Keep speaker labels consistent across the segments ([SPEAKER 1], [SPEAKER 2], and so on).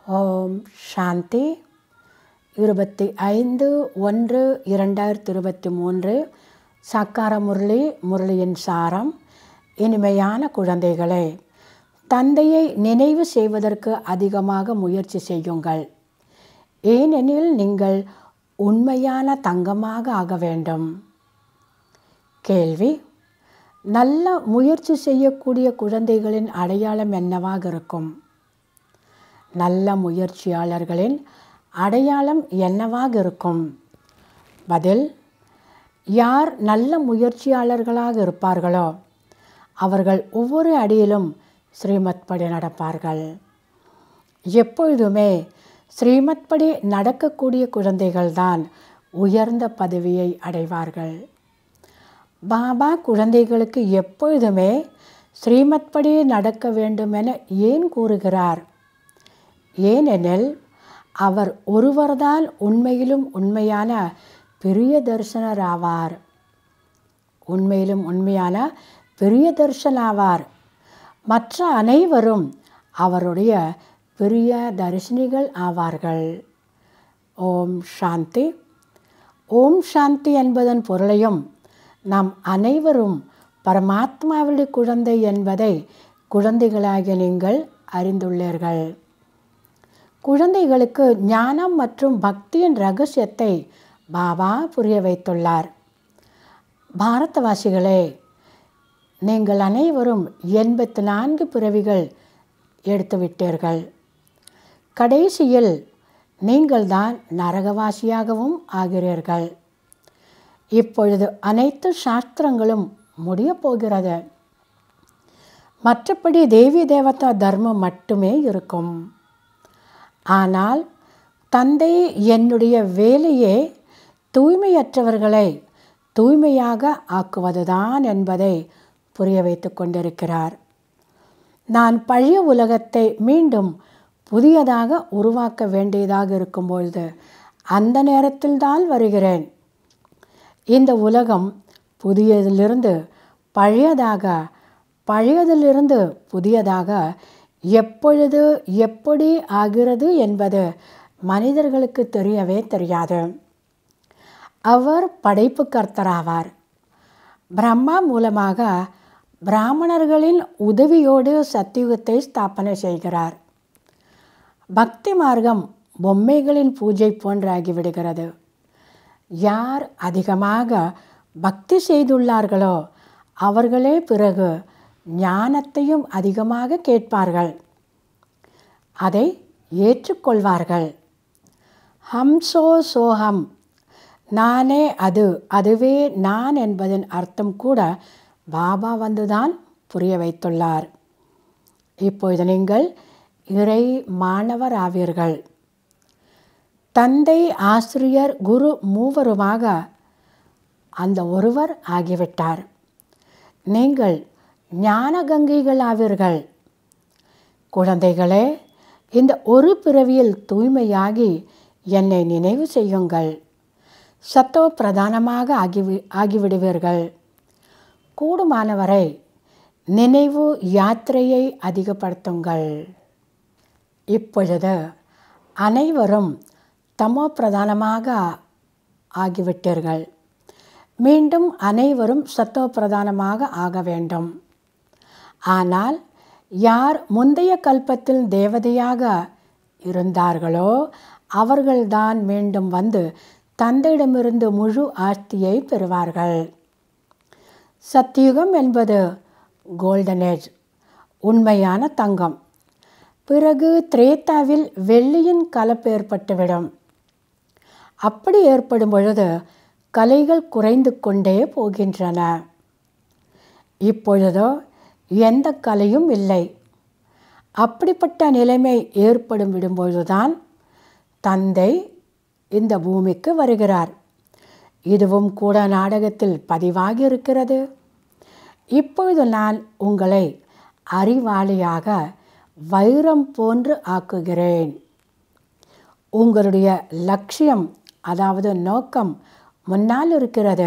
[SPEAKER 1] ஓம் சாந்தி இருபத்தி ஐந்து ஒன்று இரண்டாயிரத்தி இருபத்தி மூன்று சக்கார முரளி முரளியின் சாரம் இனிமையான குழந்தைகளே தந்தையை நினைவு செய்வதற்கு அதிகமாக முயற்சி செய்யுங்கள் ஏனெனில் நீங்கள் உண்மையான தங்கமாக ஆக வேண்டும் கேள்வி நல்ல முயற்சி செய்யக்கூடிய குழந்தைகளின் அடையாளம் என்னவாக இருக்கும் நல்ல முயற்சியாளர்களின் அடையாளம் என்னவாக இருக்கும் பதில் யார் நல்ல முயற்சியாளர்களாக இருப்பார்களோ அவர்கள் ஒவ்வொரு அடியிலும் ஸ்ரீமத் படி நடப்பார்கள் எப்பொழுதுமே ஸ்ரீமத் படி நடக்கக்கூடிய குழந்தைகள்தான் உயர்ந்த பதவியை அடைவார்கள் பாபா குழந்தைகளுக்கு எப்பொழுதுமே ஸ்ரீமத் படி நடக்க வேண்டும் என ஏன் கூறுகிறார் ஏனெனில் அவர் ஒருவர்தான் உண்மையிலும் உண்மையான பெரிய தர்சனர் ஆவார் உண்மையிலும் உண்மையான பெரிய தர்சன் ஆவார் மற்ற அனைவரும் அவருடைய பெரிய தரிசனிகள் ஆவார்கள் ஓம் சாந்தி ஓம் சாந்தி என்பதன் பொருளையும் நாம் அனைவரும் பரமாத்மாவுடைய குழந்தை என்பதை குழந்தைகளாகிய நீங்கள் அறிந்துள்ளீர்கள் குழந்தைகளுக்கு ஞானம் மற்றும் பக்தியின் ரகசியத்தை பாபா புரிய வைத்துள்ளார் பாரதவாசிகளே நீங்கள் அனைவரும் எண்பத்தி நான்கு பிறவிகள் எடுத்துவிட்டீர்கள் கடைசியில் நீங்கள்தான் நரகவாசியாகவும் ஆகிறீர்கள் இப்பொழுது அனைத்து சாஸ்திரங்களும் முடியப் போகிறது மற்றபடி தேவி தேவதா தர்மம் மட்டுமே இருக்கும் ஆனால் தந்தை என்னுடைய வேலையே தூய்மையற்றவர்களை தூய்மையாக ஆக்குவதுதான் என்பதை புரிய வைத்து கொண்டிருக்கிறார் நான் பழைய உலகத்தை மீண்டும் புதியதாக உருவாக்க வேண்டியதாக இருக்கும்பொழுது அந்த நேரத்தில் தான் வருகிறேன் இந்த உலகம் புதியதிலிருந்து பழையதாக பழையதிலிருந்து புதியதாக எப்பொழுது எப்படி ஆகிறது என்பது மனிதர்களுக்கு தெரியவே தெரியாது அவர் படைப்பு கர்த்தராவார் பிரம்மா மூலமாக பிராமணர்களின் உதவியோடு சத்தியுகத்தை ஸ்தாபனை செய்கிறார் பக்தி மார்க்கம் பொம்மைகளின் பூஜை போன்றாகிவிடுகிறது யார் அதிகமாக பக்தி செய்துள்ளார்களோ அவர்களே பிறகு ஞானத்தையும் அதிகமாக கேட்பார்கள் அதை ஏற்றுக்கொள்வார்கள் ஹம்சோ சோஹம் நானே அது அதுவே நான் என்பதன் அர்த்தம் கூட பாபா வந்துதான் புரிய வைத்துள்ளார் இப்பொழுது நீங்கள் இறை மாணவர் ஆவீர்கள் தந்தை ஆசிரியர் குரு மூவருமாக அந்த ஒருவர் ஆகிவிட்டார் நீங்கள் ஞான கங்கைகள் ஆவீர்கள் குழந்தைகளே இந்த ஒரு பிறவியில் தூய்மையாகி என்னை நினைவு செய்யுங்கள் சத்தோ பிரதானமாக ஆகிவி ஆகிவிடுவீர்கள் கூடுமானவரை நினைவு யாத்திரையை அதிகப்படுத்துங்கள் இப்பொழுது அனைவரும் தமோ பிரதானமாக ஆகிவிட்டீர்கள் மீண்டும் அனைவரும் சத்தோ பிரதானமாக ஆக வேண்டும் ஆனால் யார் முந்தைய கல்பத்தில் தேவதையாக இருந்தார்களோ அவர்கள்தான் மீண்டும் வந்து தந்தையிடமிருந்து முழு ஆஸ்தியை பெறுவார்கள் சத்தியுகம் என்பது கோல்டன் ஏஜ் உண்மையான தங்கம் பிறகு திரேத்தாவில் வெள்ளியின் கலப்பு ஏற்பட்டுவிடும் அப்படி ஏற்படும் பொழுது கலைகள் குறைந்து கொண்டே போகின்றன இப்பொழுதோ எந்த கலையும் இல்லை அப்படிப்பட்ட நிலைமை ஏற்படும் விடும்பொழுதுதான் தந்தை இந்த பூமிக்கு வருகிறார் இதுவும் கூட நாடகத்தில் பதிவாகி இருக்கிறது இப்பொழுது நான் உங்களை அறிவாளியாக வைரம் போன்று ஆக்குகிறேன் உங்களுடைய லட்சியம் அதாவது நோக்கம் முன்னால் இருக்கிறது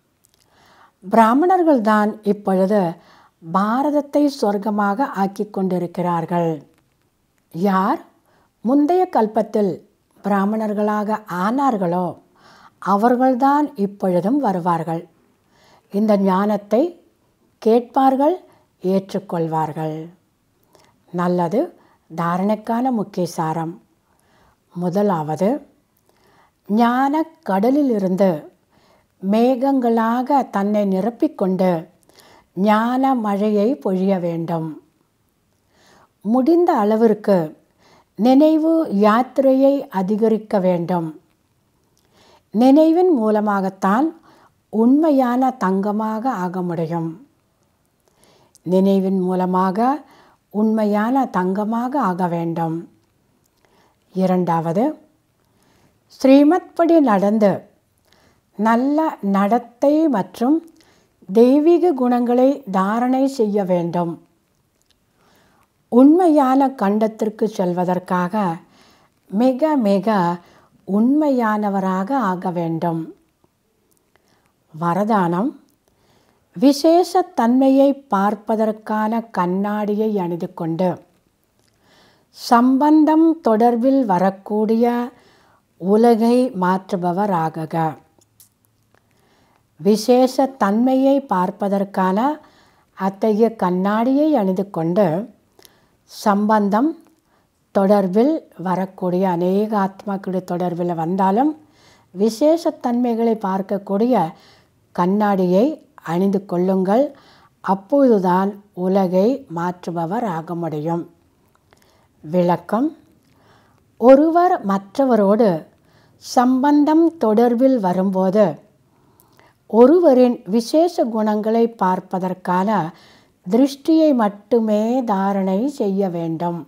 [SPEAKER 1] பிராமணர்கள் தான் இப்பொழுது பாரதத்தை சொர்க்கமாக ஆக்கி கொண்டிருக்கிறார்கள் யார் முந்தைய கல்பத்தில் பிராமணர்களாக ஆனார்களோ அவர்கள்தான் இப்பொழுதும் வருவார்கள் இந்த ஞானத்தை கேட்பார்கள் ஏற்றுக்கொள்வார்கள் நல்லது தாரணைக்கான முக்கிய சாரம் முதலாவது ஞான கடலிலிருந்து மேகங்களாக தன்னை நிரப்பிக்கொண்டு ஞான மழையை பொழிய வேண்டும் முடிந்த அளவிற்கு நினைவு யாத்திரையை அதிகரிக்க வேண்டும் நினைவின் மூலமாகத்தான் உண்மையான தங்கமாக ஆக முடியும் நினைவின் மூலமாக உண்மையான தங்கமாக ஆக வேண்டும் இரண்டாவது ஸ்ரீமத் படி நடந்து நல்ல நடத்தை மற்றும் தெய்வீக குணங்களை தாரணை செய்ய வேண்டும் உண்மையான கண்டத்திற்கு செல்வதற்காக மிக மிக உண்மையானவராக ஆக வேண்டும் வரதானம் விசேஷ தன்மையை பார்ப்பதற்கான கண்ணாடியை அணிந்து கொண்டு சம்பந்தம் தொடர்பில் வரக்கூடிய உலகை மாற்றுபவராகுக விசேஷ தன்மையை பார்ப்பதற்கான அத்தகைய கண்ணாடியை அணிந்து கொண்டு சம்பந்தம் தொடர்பில் வரக்கூடிய அநேக ஆத்மாக்களுடைய தொடர்பில் வந்தாலும் விசேஷத்தன்மைகளை பார்க்கக்கூடிய கண்ணாடியை அணிந்து கொள்ளுங்கள் அப்போதுதான் உலகை மாற்றுபவர் ஆக முடியும் விளக்கம் ஒருவர் மற்றவரோடு சம்பந்தம் தொடர்பில் வரும்போது ஒருவரின் விசேஷ குணங்களை பார்ப்பதற்கான திருஷ்டியை மட்டுமே தாரணை செய்ய வேண்டும்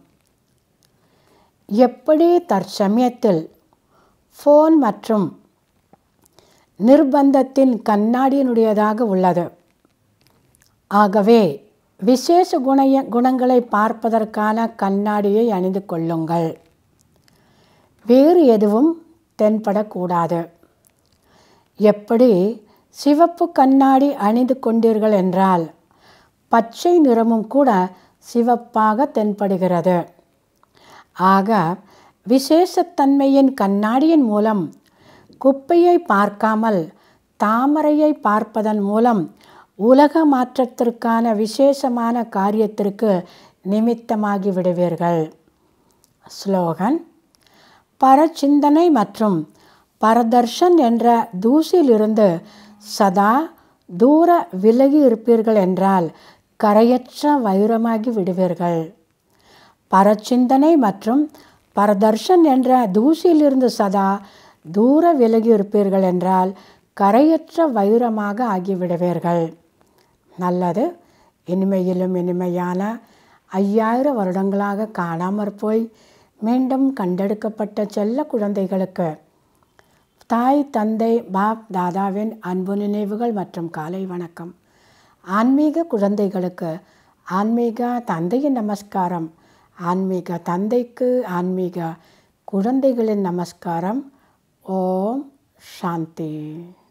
[SPEAKER 1] எப்படி தற்சமயத்தில் ஃபோன் மற்றும் நிர்பந்தத்தின் கண்ணாடியினுடையதாக உள்ளது ஆகவே விசேஷ குணைய குணங்களை பார்ப்பதற்கான கண்ணாடியை அணிந்து கொள்ளுங்கள் வேறு எதுவும் தென்படக்கூடாது எப்படி சிவப்பு கண்ணாடி அணிந்து கொண்டீர்கள் என்றால் பச்சை நிறமும் கூட சிவப்பாக தென்படுகிறது ஆக விசேஷத்தன்மையின் கண்ணாடியின் மூலம் குப்பையை பார்க்காமல் தாமரையை பார்ப்பதன் மூலம் உலக மாற்றத்திற்கான விசேஷமான காரியத்திற்கு நிமித்தமாகி விடுவீர்கள் ஸ்லோகன் பரச்சிந்தனை மற்றும் பரதர்ஷன் என்ற தூசிலிருந்து சதா தூர விலகி இருப்பீர்கள் என்றால் கரையற்ற வைரமாகி விடுவீர்கள் பரச்சிந்தனை மற்றும் பரதர்ஷன் என்ற தூசியிலிருந்து சதா தூர விலகி இருப்பீர்கள் என்றால் கரையற்ற வைரமாக ஆகிவிடுவீர்கள் நல்லது இனிமையிலும் இனிமையான ஐயாயிரம் வருடங்களாக காணாமற் போய் மீண்டும் கண்டெடுக்கப்பட்ட செல்ல குழந்தைகளுக்கு தாய் தந்தை பாப் தாதாவின் அன்பு நினைவுகள் மற்றும் காலை வணக்கம் ஆன்மீக குழந்தைகளுக்கு ஆன்மீக தந்தையின் நமஸ்காரம் ஆன்மீக தந்தைக்கு ஆன்மீக குழந்தைகளின் நமஸ்காரம் ஓம் சாந்தி